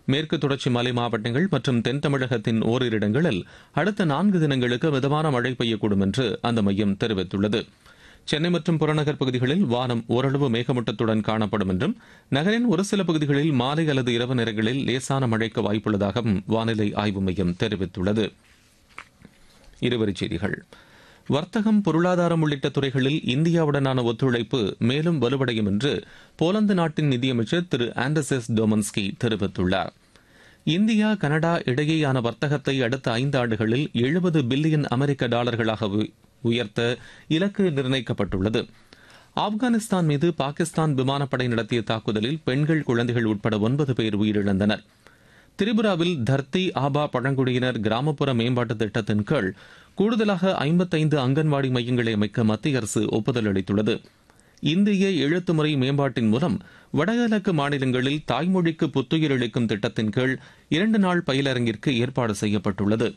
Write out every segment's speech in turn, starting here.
மேற்கு தொடர்ச்சி மலை மாவட்டங்கள் மற்றும் தென் தமிழகத்தின் ஓரிரு இடங்களில் அடுத்த நான்கு தினங்களுக்கு மிதமான மழை பெய்யக்கூடும் என்று அந்த மையம் தெரிவித்துள்ளது சென்னை மற்றும் புறநகர் பகுதிகளில் வானம் ஓரளவு மேகமூட்டத்துடன் காணப்படும் என்றும் நகரின் ஒரு சில பகுதிகளில் மாலை அல்லது இரவு நேரங்களில் லேசான மழைக்கு வாய்ப்புள்ளதாகவும் வானிலை ஆய்வு மையம் தெரிவித்துள்ளது இருவரிச் செய்திகள் வர்த்தகம் பொருளாதாரம் உள்ளிட்ட துறைகளில் இந்தியாவுடனான ஒத்துழைப்பு மேலும் வலுவடையும் என்று போலந்து நாட்டின் நிதியமைச்சர் திரு ஆண்டர்செஸ் டோமன்ஸ்கி தெரிவித்துள்ளார் இந்தியா கனடா இடையேயான வர்த்தகத்தை அடுத்த ஐந்து ஆண்டுகளில் எழுபது பில்லியன் அமெரிக்க டாலர்களாக உயர்த்த இலக்கு நிர்ணயிக்கப்பட்டுள்ளது ஆப்கானிஸ்தான் மீது பாகிஸ்தான் விமானப்படை நடத்திய தாக்குதலில் பெண்கள் குழந்தைகள் உட்பட ஒன்பது பேர் உயிரிழந்தனர் திரிபுராவில் தர்த்தி ஆபா பழங்குடியினர் கிராமப்புற மேம்பாட்டு திட்டத்தின் கீழ் கூடுதலாக ஐம்பத்தைந்து அங்கன்வாடி மையங்களை அமைக்க மத்திய அரசு ஒப்புதல் அளித்துள்ளது இந்திய எழுத்து முறை மேம்பாட்டின் மூலம் வடகிழக்கு மாநிலங்களில் தாய்மொழிக்கு புத்துயிர் அளிக்கும் திட்டத்தின் கீழ் இரண்டு நாள் பயிலரங்கிற்கு ஏற்பாடு செய்யப்பட்டுள்ளது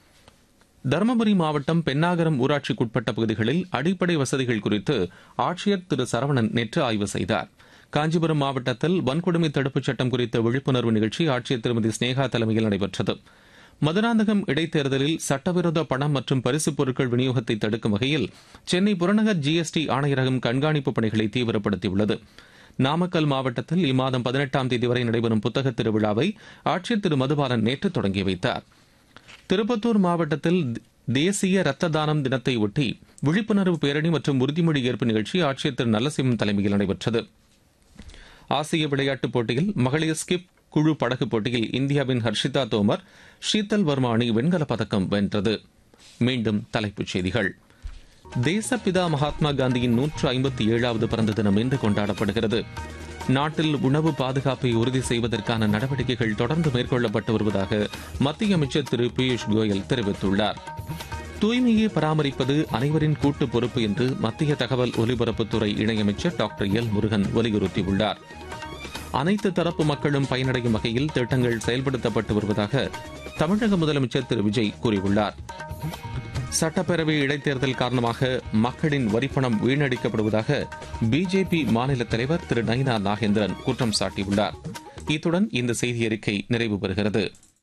தருமபுரி மாவட்டம் பென்னாகரம் ஊராட்சிக்குட்பட்ட பகுதிகளில் அடிப்படை வசதிகள் குறித்து ஆட்சியர் திரு சரவணன் நேற்று ஆய்வு செய்தார் காஞ்சிபுரம் மாவட்டத்தில் வன்கொடுமை தடுப்புச் சட்டம் குறித்த விழிப்புணர்வு நிகழ்ச்சி ஆட்சியர் திருமதி ஸ்னேகா தலைமையில் நடைபெற்றது மதுராந்தகம் இடைத்தேர்தலில் சட்டவிரோத பணம் மற்றும் பரிசுப் பொருட்கள் விநியோகத்தை தடுக்கும் வகையில் சென்னை புறநகர் ஜிஎஸ்டி ஆணையரகம் கண்காணிப்பு பணிகளை தீவிரப்படுத்தியுள்ளது நாமக்கல் மாவட்டத்தில் இம்மாதம் பதினெட்டாம் தேதி வரை நடைபெறும் புத்தக திருவிழாவை ஆட்சியர் திரு மதுபாலன் நேற்று தொடங்கி வைத்தார் திருப்பத்தூர் மாவட்டத்தில் தேசிய ரத்த தானம் தினத்தை ஒட்டி விழிப்புணர்வு பேரணி மற்றும் உறுதிமொழி ஏற்பு நிகழ்ச்சி ஆட்சியர் திரு நல்லசிவம் தலைமையில் நடைபெற்றது ஆசிய விளையாட்டுப் போட்டியில் மகளிர் ஸ்கிப் குழு படகு போட்டியில் இந்தியாவின் ஹர்ஷிதா தோமர் ஷீதல் வர்மா அணி வெண்கலப் பதக்கம் வென்றது மீண்டும் தலைப்புச் செய்திகள் தேசப்பிதா மகாத்மா காந்தியின் நூற்று ஐம்பத்தி ஏழாவது பிறந்த தினம் இன்று கொண்டாடப்படுகிறது நாட்டில் உணவு பாதுகாப்பை உறுதி செய்வதற்கான நடவடிக்கைகள் தொடர்ந்து மேற்கொள்ளப்பட்டு வருவதாக மத்திய அமைச்சர் திரு பியூஷ் கோயல் தெரிவித்துள்ளார் தூய்மையை பராமரிப்பது அனைவரின் கூட்டு பொறுப்பு என்று மத்திய தகவல் ஒலிபரப்புத்துறை இணையமைச்சர் டாக்டர் எல் முருகன் வலியுறுத்தியுள்ளார் அனைத்து தரப்பு மக்களும் பயனடையும் வகையில் திட்டங்கள் செயல்படுத்தப்பட்டு வருவதாக தமிழக முதலமைச்சர் திரு விஜய் கூறியுள்ளார் சட்டப்பேரவை இடைத்தேர்தல் காரணமாக மக்களின் வரிப்பணம் வீணடிக்கப்படுவதாக பிஜேபி மாநில தலைவர் திரு நயினா நாகேந்திரன் குற்றம் சாட்டியுள்ளார் இத்துடன் இந்த செய்தி அறிக்கை நிறைவு பெறுகிறது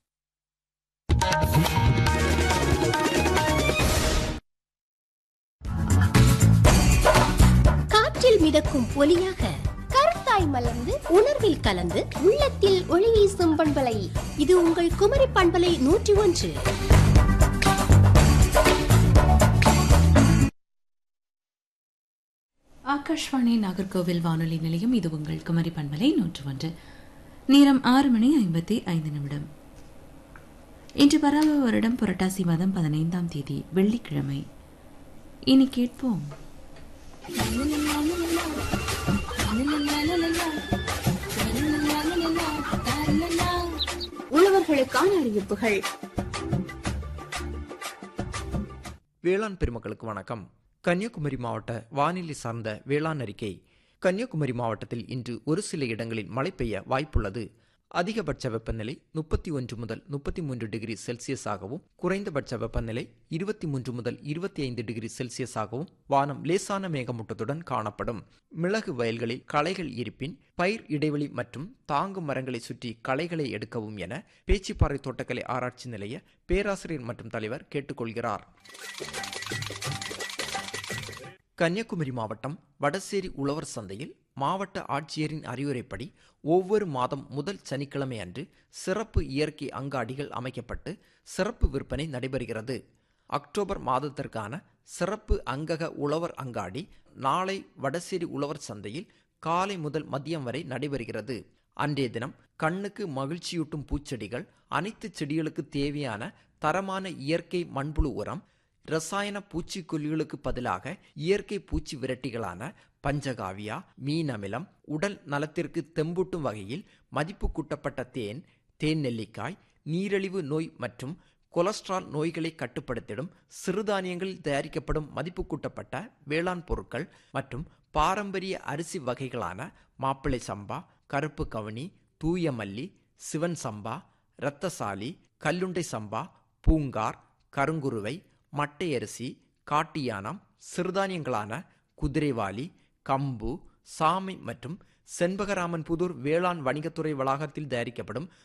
காற்றில் மிதக்கும் ஒலியாக கருத்தாய் மலர்ந்து உணர்வில் கலந்து உள்ளத்தில் ஒளி வீசும் பண்பலை இது உங்கள் குமரி பண்பலை நூற்றி ஒன்று ஆகாஷ்வாணி நாகர்கோவில் வானொலி நிலையம் இது உங்கள் குமரி பண்பலை நூற்று ஒன்று நேரம் ஆறு மணி ஐம்பத்தி ஐந்து நிமிடம் இன்று பராவ வருடம் புரட்டாசி மாதம் பதினைந்தாம் தேதி வெள்ளிக்கிழமை இனி கேட்போம் உழவர்களுக்கான அறிவிப்புகள் வேளாண் பெருமக்களுக்கு வணக்கம் கன்னியாகுமரி மாவட்ட வானிலை சார்ந்த வேளாண் அறிக்கை கன்னியாகுமரி மாவட்டத்தில் இன்று ஒரு சில இடங்களில் மழை பெய்ய வாய்ப்புள்ளது அதிகபட்ச வெப்பநிலை முப்பத்தி ஒன்று முதல் முப்பத்தி மூன்று டிகிரி செல்சியஸாகவும் குறைந்தபட்ச வெப்பநிலை இருபத்தி மூன்று முதல் இருபத்தி ஐந்து டிகிரி செல்சியஸாகவும் வானம் லேசான மேகமூட்டத்துடன் காணப்படும் மிளகு வயல்களில் களைகள் இருப்பின் பயிர் இடைவெளி மற்றும் தாங்கும் மரங்களை சுற்றி களைகளை எடுக்கவும் என பேச்சிப்பாறை தோட்டக்கலை ஆராய்ச்சி நிலைய பேராசிரியர் மற்றும் தலைவர் கேட்டுக்கொள்கிறார் கன்னியாகுமரி மாவட்டம் வடசேரி உழவர் சந்தையில் மாவட்ட ஆட்சியரின் அறிவுரைப்படி ஒவ்வொரு மாதம் முதல் சனிக்கிழமை அன்று சிறப்பு இயற்கை அங்காடிகள் அமைக்கப்பட்டு சிறப்பு விற்பனை நடைபெறுகிறது அக்டோபர் மாதத்திற்கான சிறப்பு அங்கக உழவர் அங்காடி நாளை வடசேரி உழவர் சந்தையில் காலை முதல் மதியம் வரை நடைபெறுகிறது அன்றைய தினம் கண்ணுக்கு மகிழ்ச்சியூட்டும் பூச்செடிகள் அனைத்து செடிகளுக்கு தேவையான தரமான இயற்கை மண்புழு உரம் ரசாயன பூச்சிக்கொல்லிகளுக்கு பதிலாக இயற்கை பூச்சி விரட்டிகளான பஞ்சகாவியா மீன் அமிலம் உடல் நலத்திற்கு தெம்பூட்டும் வகையில் மதிப்பு கூட்டப்பட்ட தேன் தேன் நெல்லிக்காய் நீரிழிவு நோய் மற்றும் கொலஸ்ட்ரால் நோய்களை கட்டுப்படுத்திடும் சிறுதானியங்களில் தயாரிக்கப்படும் மதிப்பு கூட்டப்பட்ட வேளாண் பொருட்கள் மற்றும் பாரம்பரிய அரிசி வகைகளான மாப்பிள்ளை சம்பா கருப்பு கவனி தூய மல்லி சிவன் சம்பா இரத்தசாலி கல்லுண்டை சம்பா பூங்கார் கருங்குருவை மட்டை அரிசி காட்டியானம் சிறுதானியங்களான குதிரைவாலி கம்பு சாமை மற்றும் செண்பகராமன் புதூர் வேளாண் வணிகத்துறை வளாகத்தில் தயாரிக்கப்படும்